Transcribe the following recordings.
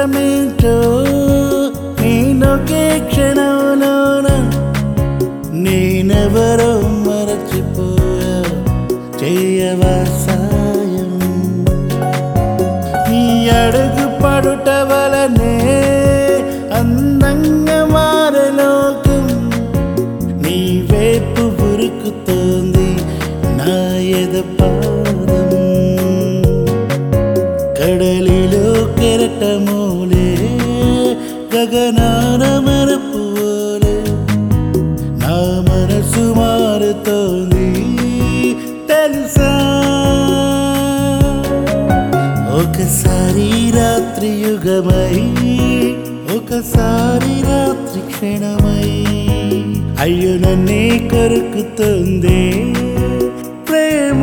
మంత్రమేంటో నేనొకే క్షణంలోన నేనెవరో మరచిపోయా చేయవా సాయం ఈ అడుగు పడుట వలనే అందంగా మారే లోకం నీ వైపు ఉరుకుతోంది నా ఎద పాదం కడలిలో కెరటమూలే గగనాన మరపువోలే నా మనసు మారుతోంది తెలుసా ఒకసారి రాత్రి యుగమై ఒకసారి రాత్రి క్షణమై అయ్యో నన్నే కొరుకుతుంది ప్రేమ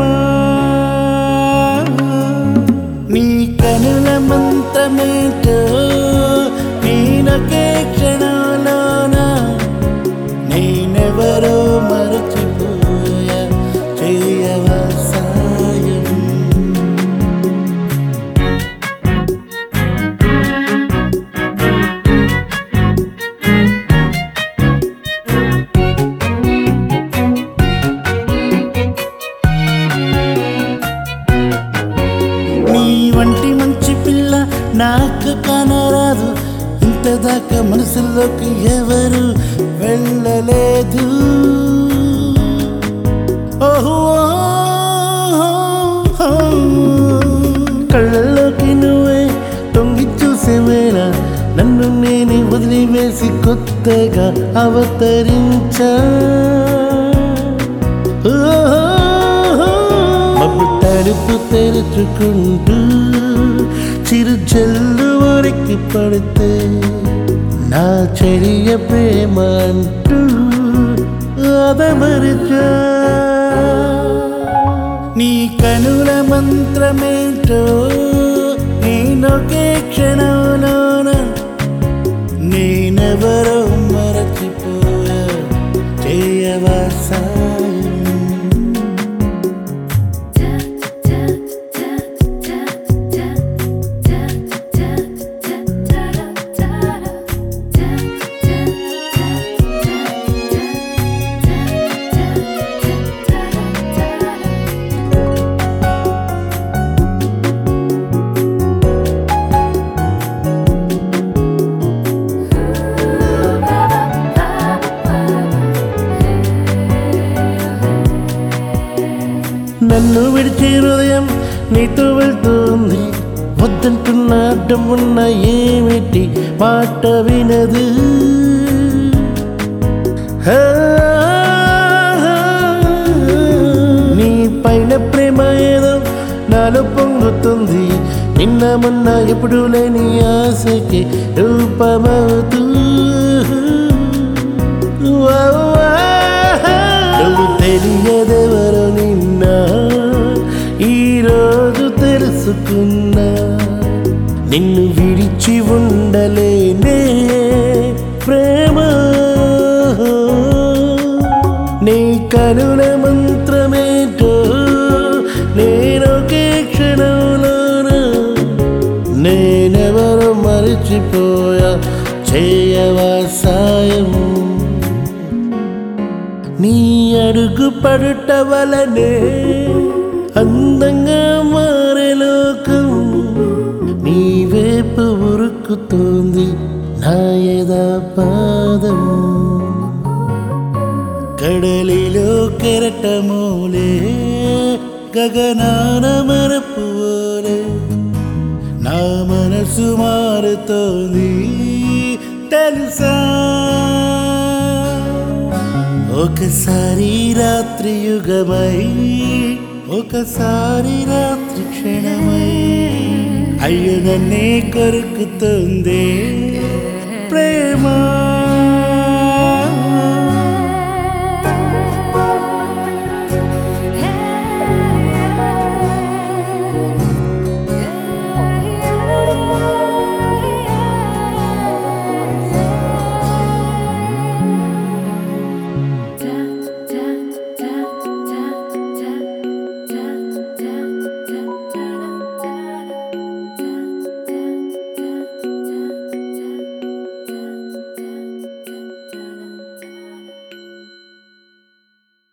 నీ కనుల మంత్రమేటో నేనొకే క్షణంలోన నేనెవరో మరచిపోయా చేయవా సాయం నీ వంటి మంచి పిల్ల నాకు కానరాదు ఇంతదాకా మనసులోకి ఎవరు వెళ్ళలేదు ఓహో కళ్ళలోకి నువ్వే తొంగి చూసే వేళ నన్ను నేనే వదిలివేసి కొత్తగా అవతరించా మబ్బు తలుపు తెరుచుకుంటూ చిరు జల్లు వరకు పడితే నా చర్య ప్రేమ అంటూ అదమరిచా నీ కనుల మంత్రమేంటో నేనొకే క్షణంలోన నేనెవరో మరచిపోయా చేయవా సాయం నన్ను విడిచి హృదయం నీతో వెళ్తుంది వద్దంటున్న అడ్డం ఉన్న ఏమిటి మాట వినదు ఆ, నీ పైన ప్రేమ ఏదో నాలో పొంగుతుంది నిన్న మొన్న ఎప్పుడు లేని ఆశకి రూపమవుతూ వా, వా. నువ్వు తెలియదెవరో నిన్న ఈరోజు తెలుసుకున్నా నిన్ను విడిచి ఉండలేనే ప్రేమ నీ కనుల మంత్రమేటో నేనొకే క్షణంలోన నేనెవరో మరిచిపోయా చేయవా సాయం నీ అడుగు పడుట వలనే అందంగా మారే లోకం నీ వైపు ఉరుకుతోంది నా యదా పాదం కడలిలో కెరటమూలే గగనాన మరపువోలే నా మనసు మారుతోంది తెలుసా ఒకసారి రాత్రి యుగమై ఒకసారి రాత్రి క్షణమై అయ్యో నన్నే కొరుకుతుంది ప్రేమ